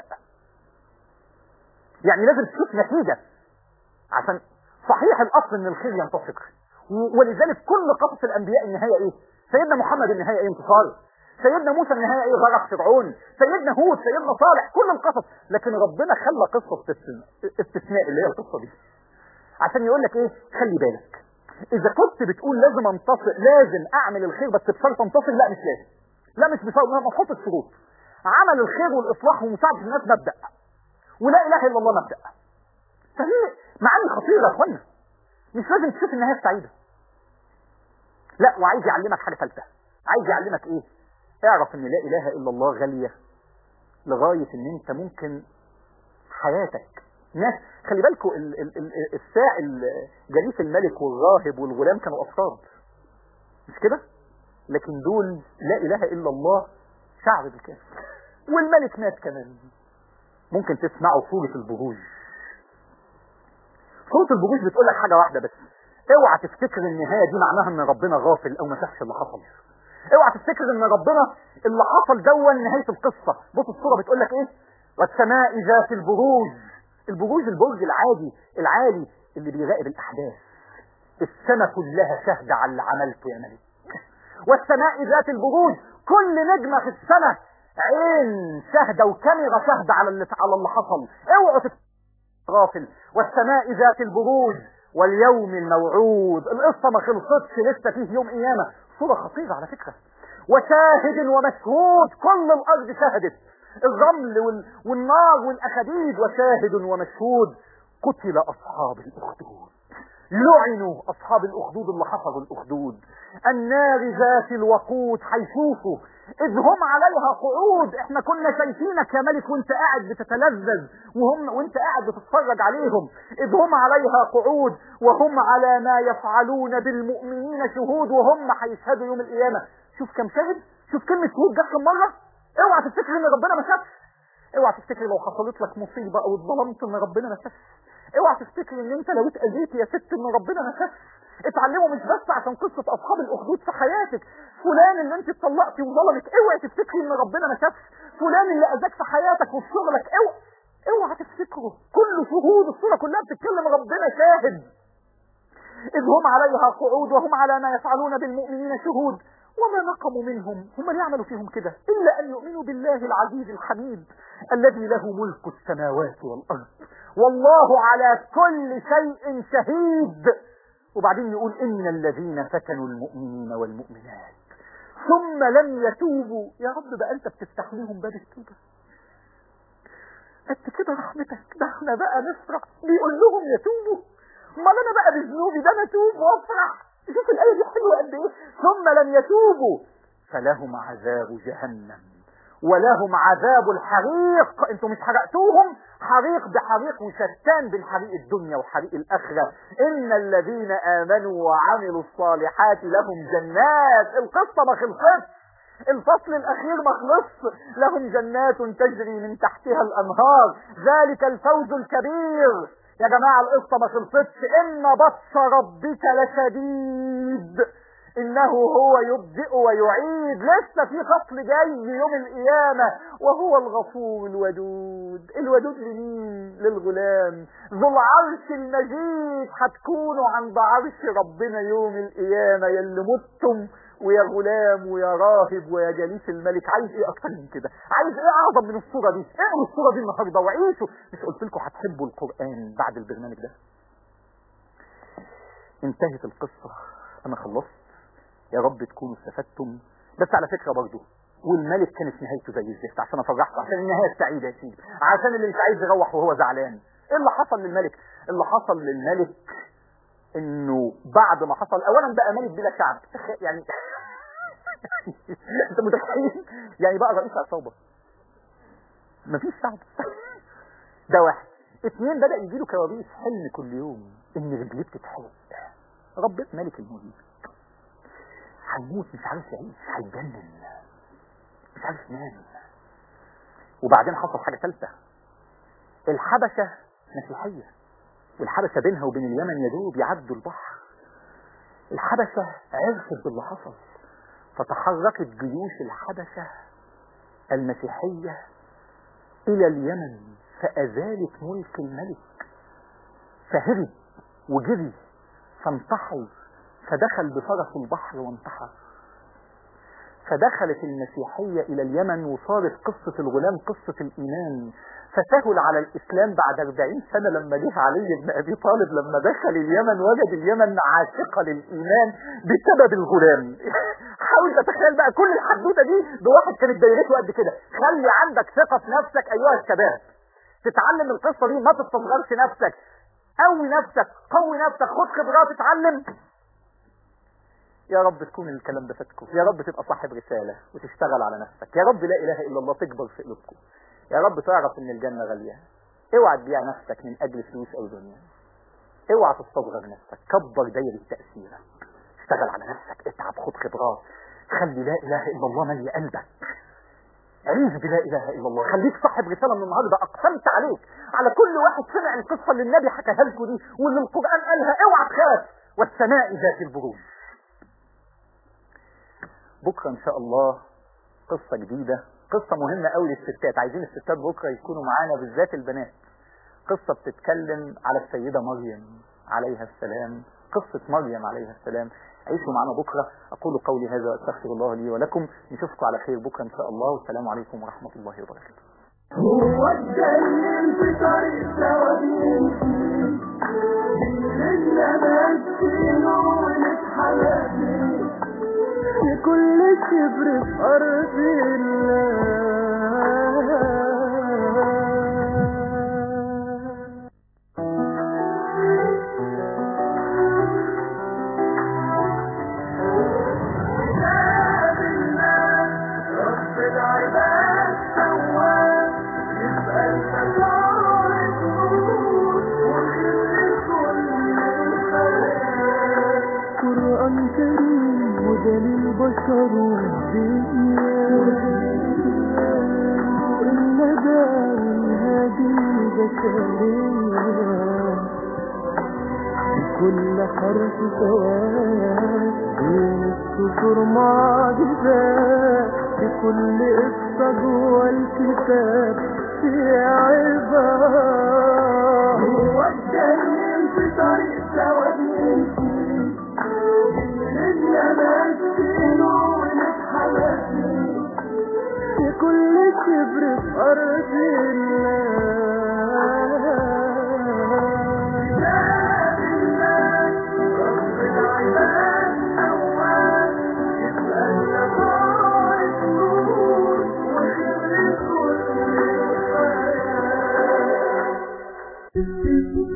يعني لازم تشوف نتيجه عشان صحيح الاصل ان الخير ينتصر و- ولذلك كل قصص الانبياء النهايه ايه سيدنا محمد النهايه ايه انتصار سيدنا موسى النهايه ايه غرق فرعون سيدنا هود سيدنا صالح كل القصص لكن ربنا خلى قصه استثناء استثناء اللي هي القصه دي عشان يقول لك ايه خلي بالك اذا كنت بتقول لازم انتصر لازم اعمل الخير بس بشرط انتصر لا مش لازم لا مش بشرط ما تحط الشروط عمل الخير والاصلاح ومساعده الناس مبدا ولا اله الا الله مبدا فهي معاني خطيره يا اخوانا مش لازم تشوف النهايه السعيده لا وعايز يعلمك حاجه ثالثه عايز يعلمك ايه اعرف ان لا اله الا الله غاليه لغايه ان انت ممكن حياتك ناس خلي بالكم ال- ال- ال- الساعي جليس الملك والراهب والغلام كانوا افراد مش كده لكن دول لا اله الا الله شعب بالكامل والملك مات كمان ممكن تسمعوا سورة البروج سورة البروج بتقول لك حاجة واحدة بس اوعى تفتكر النهاية دي معناها ان ربنا غافل او ما شافش اللي حصل اوعى تفتكر ان ربنا اللي حصل دون نهاية القصة بص السورة بتقول لك ايه والسماء ذات البروج البروج البرج العادي العالي اللي بيراقب الاحداث السماء كلها شاهدة على اللي عملته يا ملك والسماء ذات البروج كل نجمة في السماء عين شاهدة وكاميرا شاهدة على اللي على اللي حصل اوعوا تت- غافل والسماء ذات البروج واليوم الموعود القصة ما خلصتش لسه فيه يوم قيامة صورة خطيرة على فكرة وشاهد ومشهود كل الأرض شهدت الرمل وال... والنار والأخديد وشاهد ومشهود قتل أصحاب الأخدود لعنوا أصحاب الأخدود اللي حفظوا الأخدود النار ذات الوقود هيشوفوا إذ هم عليها قعود احنا كنا شايفينك يا ملك وانت قاعد بتتلذذ وهم وانت قاعد بتتفرج عليهم إذ هم عليها قعود وهم على ما يفعلون بالمؤمنين شهود وهم هيشهدوا يوم القيامة شوف كم شاهد شوف كلمة شهود جت كم مرة اوعى تفتكر ان ربنا ما شافش اوعى تفتكر لو حصلت لك مصيبة او اتظلمت ان ربنا ما شافش اوعى تفتكر ان انت لو اتأذيت يا ست ان ربنا ما شافش اتعلموا مش بس عشان قصة اصحاب الاخدود في حياتك فلان اللي انت اتطلقتي وظلمك اوعى تفتكري ان ربنا ما شافش فلان اللي اذاك في حياتك وفي شغلك اوعى اوعى تفتكره كل شهود الصورة كلها بتتكلم ربنا شاهد إذ هم عليها قعود وهم على ما يفعلون بالمؤمنين شهود وما نقموا منهم هم اللي يعملوا فيهم كده إلا أن يؤمنوا بالله العزيز الحميد الذي له ملك السماوات والأرض والله على كل شيء شهيد وبعدين يقول إن الذين فتنوا المؤمنين والمؤمنات ثم لم يتوبوا يا رب بقى أنت بتفتح لهم باب التوبة قد كده رحمتك ده احنا بقى نفرح بيقول لهم يتوبوا امال انا بقى بذنوبي ده انا اتوب وافرح شوف الايه دي حلوه قد ايه ثم لم يتوبوا فلهم عذاب جهنم ولهم عذاب الحريق انتوا مش حرقتوهم حريق بحريق وشتان بين حريق الدنيا وحريق الاخره ان الذين امنوا وعملوا الصالحات لهم جنات القصه ما خلصتش الفصل الاخير ما خلص لهم جنات تجري من تحتها الانهار ذلك الفوز الكبير يا جماعة القصة ما خلصتش إن بطش ربك لشديد إنه هو يبدئ ويعيد لسه في فصل جاي يوم القيامة وهو الغفور الودود الودود لمين للغلام ذو العرش المجيد هتكونوا عند عرش ربنا يوم القيامة يلي متم ويا غلام ويا راهب ويا جليس الملك عايز ايه اكتر من كده عايز ايه اعظم من الصورة دي اقروا الصورة دي النهاردة وعيشوا مش قلت لكم هتحبوا القرآن بعد البرنامج ده انتهت القصة انا خلصت يا رب تكونوا استفدتم بس على فكرة برضو والملك كانت نهايته زي الزفت عشان افرحكم عشان النهاية السعيدة يا سيدي عشان اللي مش عايز يروح وهو زعلان ايه اللي حصل للملك اللي حصل للملك انه بعد ما حصل اولا بقى ملك بلا شعب يعني انت متخيل يعني بقى رئيس عصابه مفيش شعب ده واحد اثنين بدا يجي له كوابيس حلم كل يوم ان رجليه بتتحرق ربنا ملك الملوك هيموت مش عارف يعيش هيتجنن مش عارف ينام وبعدين حصل حاجه ثالثه الحبشه مسيحيه والحبشة بينها وبين اليمن يا دوب يعدوا البحر الحبشة عرفت باللي حصل فتحركت جيوش الحبشة المسيحية إلى اليمن فأزالت ملك الملك فهرب وجري فانتحر فدخل بفرس البحر وانتحر فدخلت المسيحية إلى اليمن وصارت قصة الغلام قصة الإيمان فسهل على الإسلام بعد 40 سنة لما جه علي بن أبي طالب لما دخل اليمن وجد اليمن عاشقة للإيمان بسبب الغلام حاول تتخيل بقى كل الحدوتة دي بواحد كانت دايرته قد كده خلي عندك ثقة في نفسك أيها الشباب تتعلم القصة دي ما تستصغرش نفسك قوي نفسك قوي نفسك خد خبرات اتعلم يا رب تكون الكلام ده فاتكم يا رب تبقى صاحب رسالة وتشتغل على نفسك يا رب لا إله إلا الله تكبر في قلوبكم يا رب تعرف ان الجنة غالية اوعى تبيع نفسك من اجل فلوس او دنيا اوعى تستصغر نفسك كبر دايرة تأثيرك اشتغل على نفسك اتعب خد خبرات خلي لا اله الا الله ملي قلبك عيش بلا اله الا الله خليك صاحب رسالة من النهارده اقسمت عليك على كل واحد سمع القصة اللي النبي حكاها لكم دي واللي القرآن قالها اوعى تخاف والسماء ذات البروج بكرة ان شاء الله قصة جديدة قصة مهمة قوي للستات عايزين الستات بكرة يكونوا معانا بالذات البنات قصة بتتكلم على السيدة مريم عليها السلام قصة مريم عليها السلام عيشوا معنا بكرة أقول قولي هذا وأستغفر الله لي ولكم نشوفكم على خير بكرة إن شاء الله والسلام عليكم ورحمة الله وبركاته هو الدليل في طريق سوابين اللي ماشيينه ونتحلقين في كل شبر في أرض الله رب العباد سواه يبقى المسار النور وخير كل الخير قرآن كريم هدى للبشر والدنيا الندى والهادي البشرية كل حرف سواد بين السطور معجزات في كل قصة جوه الكتاب في عبارة هو الدليل في طريق سواد يمشي اللي ماشيينه ونتحلق في كل شبر في أرض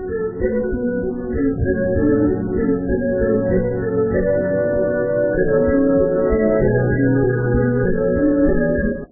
الله